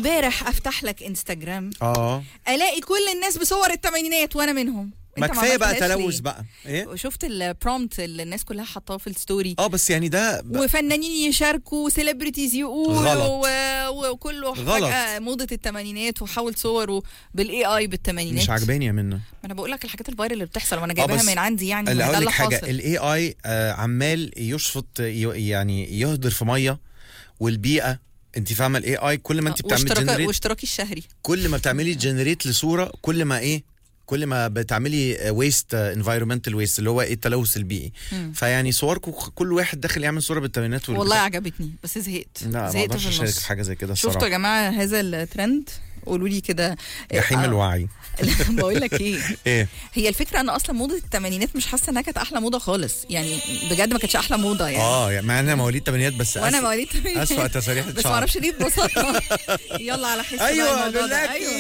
امبارح افتح لك انستجرام اه الاقي كل الناس بصور الثمانينات وانا منهم ما أنت كفايه بقى عملتهاش تلوث ليه؟ بقى ايه شفت البرومت اللي الناس كلها حطاه في الستوري اه بس يعني ده ب- وفنانين يشاركوا سيلبرتيز يقولوا غلط. و- وكله غلط. فجأة موضة الثمانينات وحاول صوره بالاي اي بالثمانينات مش عجباني يا منى ما انا بقول لك الحاجات الفايرال اللي بتحصل وانا جايباها بس من عندي يعني اللي ما ده هقول اللي لك حاجه حاصل الاي اي عمال يشفط ي- يعني يهدر في ميه والبيئه انت فاهمه الاي اي كل ما انت بتعملي واشتراك جنريت واشتراكي الشهري كل ما بتعملي جنريت لصوره كل ما ايه كل ما بتعملي ويست انفايرمنتال ويست اللي هو ايه التلوث البيئي مم. فيعني صوركم كل واحد داخل يعمل صوره بالثمانينات والله عجبتني بس زهقت لا ما زهقت اقدرش في اشارك النص في حاجه زي كده شفتوا يا الصراحه جماعه هذا الترند قولوا لي كده جحيم آه، الوعي بقول لك ايه ايه هي الفكره انا اصلا موضه الثمانينات مش حاسه انها كانت احلى موضه خالص يعني بجد ما كانتش احلى موضه يعني اه يعني مع ان انا مواليد الثمانينات بس وانا أس- مواليد اسوأ تساريح بس الشعر ما اعرفش ليه اتبسطنا يلا على حس بقى أيوة، الموضوع ده. بالله ايوه